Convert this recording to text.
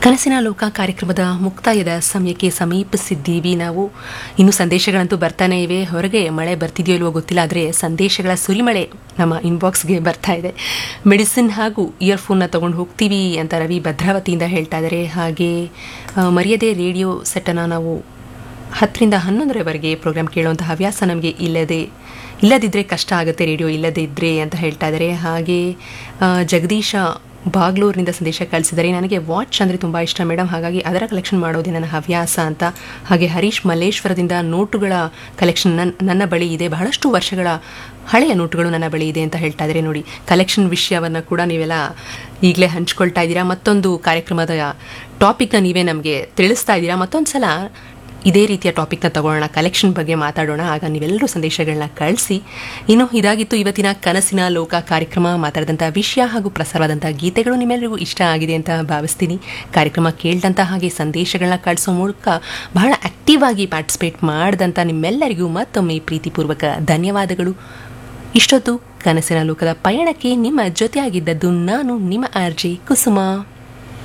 ಕನಸಿನ ಲೋಕ ಕಾರ್ಯಕ್ರಮದ ಮುಕ್ತಾಯದ ಸಮಯಕ್ಕೆ ಸಮೀಪಿಸಿದ್ದೀವಿ ನಾವು ಇನ್ನು ಸಂದೇಶಗಳಂತೂ ಬರ್ತಾನೆ ಇವೆ ಹೊರಗೆ ಮಳೆ ಬರ್ತಿದೆಯೋ ಇಲ್ವೋ ಗೊತ್ತಿಲ್ಲ ಆದರೆ ಸಂದೇಶಗಳ ಸುರಿಮಳೆ ನಮ್ಮ ಇನ್ಬಾಕ್ಸ್ಗೆ ಬರ್ತಾ ಇದೆ ಮೆಡಿಸಿನ್ ಹಾಗೂ ಇಯರ್ಫೋನ್ನ ತಗೊಂಡು ಹೋಗ್ತೀವಿ ಅಂತ ರವಿ ಭದ್ರಾವತಿಯಿಂದ ಹೇಳ್ತಾ ಇದ್ದಾರೆ ಹಾಗೆ ಆ, ಮರೆಯದೆ ರೇಡಿಯೋ ಸೆಟ್ಟನ್ನು ನಾವು ಹತ್ತರಿಂದ ಹನ್ನೊಂದರವರೆಗೆ ಪ್ರೋಗ್ರಾಮ್ ಕೇಳುವಂಥ ಹವ್ಯಾಸ ನಮಗೆ ಇಲ್ಲದೆ ಇಲ್ಲದಿದ್ದರೆ ಕಷ್ಟ ಆಗುತ್ತೆ ರೇಡಿಯೋ ಇಲ್ಲದೇ ಇದ್ದರೆ ಅಂತ ಹೇಳ್ತಾ ಇದ್ದಾರೆ ಹಾಗೆ ಆ, ಜಗದೀಶ ಬಾಗ್ಲೂರಿನಿಂದ ಸಂದೇಶ ಕಳಿಸಿದ್ದಾರೆ ನನಗೆ ವಾಚ್ ಅಂದರೆ ತುಂಬ ಇಷ್ಟ ಮೇಡಮ್ ಹಾಗಾಗಿ ಅದರ ಕಲೆಕ್ಷನ್ ಮಾಡೋದೇ ನನ್ನ ಹವ್ಯಾಸ ಅಂತ ಹಾಗೆ ಹರೀಶ್ ಮಲ್ಲೇಶ್ವರದಿಂದ ನೋಟುಗಳ ಕಲೆಕ್ಷನ್ ನನ್ನ ನನ್ನ ಬಳಿ ಇದೆ ಬಹಳಷ್ಟು ವರ್ಷಗಳ ಹಳೆಯ ನೋಟುಗಳು ನನ್ನ ಬಳಿ ಇದೆ ಅಂತ ಹೇಳ್ತಾ ಇದ್ದಾರೆ ನೋಡಿ ಕಲೆಕ್ಷನ್ ವಿಷಯವನ್ನು ಕೂಡ ನೀವೆಲ್ಲ ಈಗಲೇ ಹಂಚ್ಕೊಳ್ತಾ ಇದ್ದೀರಾ ಮತ್ತೊಂದು ಕಾರ್ಯಕ್ರಮದ ಟಾಪಿಕ್ನ ನೀವೇ ನಮಗೆ ತಿಳಿಸ್ತಾ ಇದ್ದೀರಾ ಮತ್ತೊಂದು ಸಲ ಇದೇ ರೀತಿಯ ಟಾಪಿಕ್ನ ತಗೊಳ್ಳೋಣ ಕಲೆಕ್ಷನ್ ಬಗ್ಗೆ ಮಾತಾಡೋಣ ಆಗ ನೀವೆಲ್ಲರೂ ಸಂದೇಶಗಳನ್ನ ಕಳಿಸಿ ಇನ್ನು ಇದಾಗಿತ್ತು ಇವತ್ತಿನ ಕನಸಿನ ಲೋಕ ಕಾರ್ಯಕ್ರಮ ಮಾತಾಡಿದಂಥ ವಿಷಯ ಹಾಗೂ ಪ್ರಸಾರವಾದಂಥ ಗೀತೆಗಳು ನಿಮ್ಮೆಲ್ಲರಿಗೂ ಇಷ್ಟ ಆಗಿದೆ ಅಂತ ಭಾವಿಸ್ತೀನಿ ಕಾರ್ಯಕ್ರಮ ಕೇಳಿದಂಥ ಹಾಗೆ ಸಂದೇಶಗಳನ್ನ ಕಳಿಸೋ ಮೂಲಕ ಬಹಳ ಆಕ್ಟಿವ್ ಆಗಿ ಪಾರ್ಟಿಸಿಪೇಟ್ ಮಾಡಿದಂಥ ನಿಮ್ಮೆಲ್ಲರಿಗೂ ಮತ್ತೊಮ್ಮೆ ಪ್ರೀತಿಪೂರ್ವಕ ಧನ್ಯವಾದಗಳು ಇಷ್ಟೊತ್ತು ಕನಸಿನ ಲೋಕದ ಪಯಣಕ್ಕೆ ನಿಮ್ಮ ಜೊತೆಯಾಗಿದ್ದದ್ದು ನಾನು ನಿಮ್ಮ ಆರ್ಜೆ ಕುಸುಮ